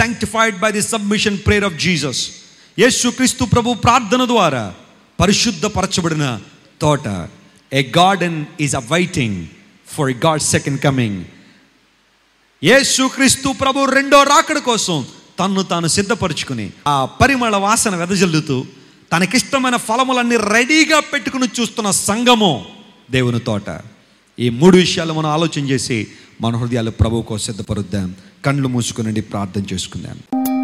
sanctified by the submission prayer of Jesus. యేసుక్రీస్తు ప్రభు ప్రార్థన ద్వారా పరిశుద్ధపరచబడిన తోట a garden is awaiting for God second coming యేసుక్రీస్తు ప్రభు రెండో రాకడ కోసం తన్ను తాను సిద్ధపరుచుకుని ఆ పరిమళ వాసన వెదజల్లుతూ తనకిష్టమైన ఫలములన్నీ రెడీగా పెట్టుకుని చూస్తున్న సంఘము దేవుని తోట ఈ మూడు విషయాలు మనం ఆలోచన చేసి మన హృదయాలు ప్రభువుకో సిద్ధపరుద్దాం కళ్ళు మూసుకునండి ప్రార్థన చేసుకుందాం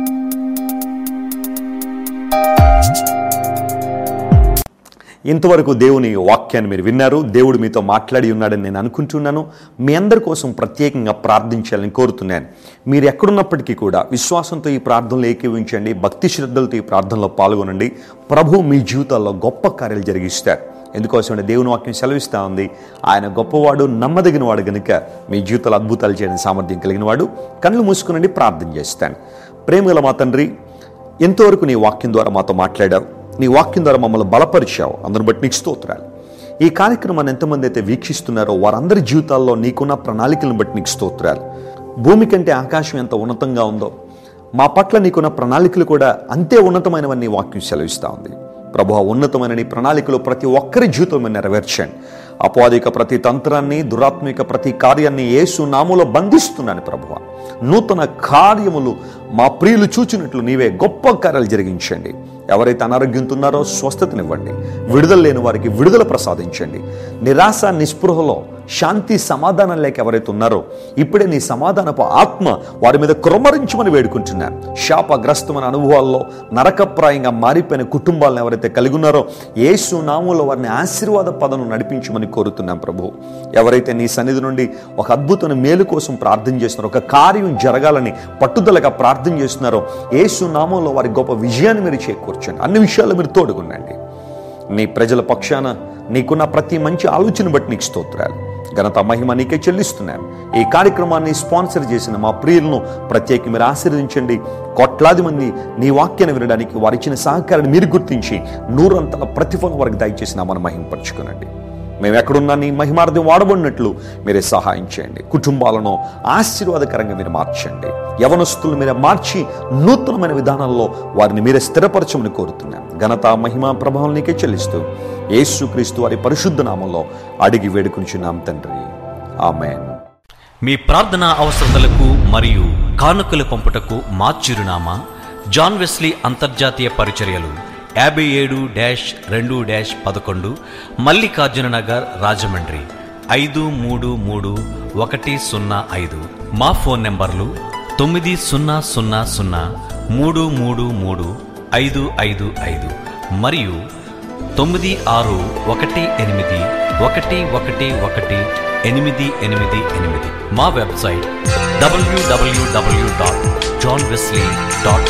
ఇంతవరకు దేవుని వాక్యాన్ని మీరు విన్నారు దేవుడు మీతో మాట్లాడి ఉన్నాడని నేను అనుకుంటున్నాను మీ అందరి కోసం ప్రత్యేకంగా ప్రార్థించాలని కోరుతున్నాను మీరు ఎక్కడున్నప్పటికీ కూడా విశ్వాసంతో ఈ ప్రార్థనలో ఏకీవించండి భక్తి శ్రద్ధలతో ఈ ప్రార్థనలో పాల్గొనండి ప్రభు మీ జీవితాల్లో గొప్ప కార్యాలు జరిగిస్తారు ఎందుకోసం దేవుని వాక్యం సెలవిస్తూ ఉంది ఆయన గొప్పవాడు నమ్మదగిన వాడు గనుక మీ జీవితాలు అద్భుతాలు చేయడానికి సామర్థ్యం కలిగిన వాడు కళ్ళు మూసుకునండి ప్రార్థన చేస్తాను ప్రేమగల మా తండ్రి ఎంతవరకు నీ వాక్యం ద్వారా మాతో మాట్లాడావు నీ వాక్యం ద్వారా మమ్మల్ని బలపరిచావు అందరిని బట్టి నీకు స్తోత్రాలు ఈ కార్యక్రమాన్ని ఎంతమంది అయితే వీక్షిస్తున్నారో వారందరి జీవితాల్లో నీకున్న ప్రణాళికలను బట్టి నీకు స్తోత్రాలు భూమి కంటే ఆకాశం ఎంత ఉన్నతంగా ఉందో మా పట్ల నీకున్న ప్రణాళికలు కూడా అంతే ఉన్నతమైనవని నీ వాక్యం సెలవిస్తూ ఉంది ప్రభు ఆ ఉన్నతమైన నీ ప్రణాళికలు ప్రతి ఒక్కరి జీవితంలో నెరవేర్చండి అపాధిక ప్రతి తంత్రాన్ని దురాత్మిక ప్రతి కార్యాన్ని యేసు నాములో బంధిస్తున్నాను ప్రభువ నూతన కార్యములు మా ప్రియులు చూచినట్లు నీవే గొప్ప కార్యాలు జరిగించండి ఎవరైతే అనారోగ్యంతో ఉన్నారో స్వస్థతనివ్వండి విడుదల లేని వారికి విడుదల ప్రసాదించండి నిరాశ నిస్పృహలో శాంతి సమాధానం లేక ఎవరైతే ఉన్నారో ఇప్పుడే నీ సమాధానపు ఆత్మ వారి మీద కురమరించమని వేడుకుంటున్నాను శాపగ్రస్తమైన అనుభవాల్లో నరకప్రాయంగా మారిపోయిన కుటుంబాలను ఎవరైతే కలిగి ఉన్నారో యేసు నామంలో వారిని ఆశీర్వాద పదను నడిపించమని కోరుతున్నాం ప్రభు ఎవరైతే నీ సన్నిధి నుండి ఒక అద్భుతమైన మేలు కోసం ప్రార్థన చేస్తున్నారో ఒక కార్యం జరగాలని పట్టుదలగా ప్రార్థన చేస్తున్నారో యేసు నామంలో వారి గొప్ప విజయాన్ని మీరు చేకూర్చండి అన్ని విషయాలు మీరు తోడుగుండండి నీ ప్రజల పక్షాన నీకున్న ప్రతి మంచి ఆలోచన బట్టి నీకు స్తోత్రాలు ఘనత మహిమ నీకే చెల్లిస్తున్నాను ఈ కార్యక్రమాన్ని స్పాన్సర్ చేసిన మా ప్రియులను ప్రత్యేక మీరు ఆశీర్వదించండి కోట్లాది మంది నీ వాక్యాన్ని వినడానికి వారిచ్చిన సహకారాన్ని మీరు గుర్తించి నూరంతల ప్రతిఫలం వారికి దయచేసి నామను మహిమపరచుకునండి మేము ఎక్కడున్నా నీ మహిమార్థం వాడబడినట్లు మీరే సహాయం చేయండి కుటుంబాలను ఆశీర్వాదకరంగా మీరు మార్చండి యవనస్తులు మీరే మార్చి నూతనమైన విధానాల్లో వారిని మీరే స్థిరపరచమని కోరుతున్నాం ఘనత మహిమ ప్రభావం నీకే చెల్లిస్తూ యేసుక్రీస్తు వారి పరిశుద్ధ నామంలో అడిగి వేడుకుంటున్నాం తండ్రి ఆమెన్ మీ ప్రార్థన అవసరతలకు మరియు కానుకలు పంపుటకు మా చిరునామా జాన్ వెస్లీ అంతర్జాతీయ పరిచర్యలు యాభై ఏడు డాష్ రెండు డాష్ పదకొండు మల్లికార్జున నగర్ రాజమండ్రి ఐదు మూడు మూడు ఒకటి సున్నా ఐదు మా ఫోన్ నెంబర్లు తొమ్మిది సున్నా సున్నా సున్నా మూడు మూడు మూడు ఐదు ఐదు ఐదు మరియు తొమ్మిది ఆరు ఒకటి ఎనిమిది ఒకటి ఒకటి ఒకటి ఎనిమిది ఎనిమిది ఎనిమిది మా వెబ్సైట్ డబ్ల్యూడబ్ల్యూడబ్ల్యూ డాట్ జాన్ వెస్లీ డాట్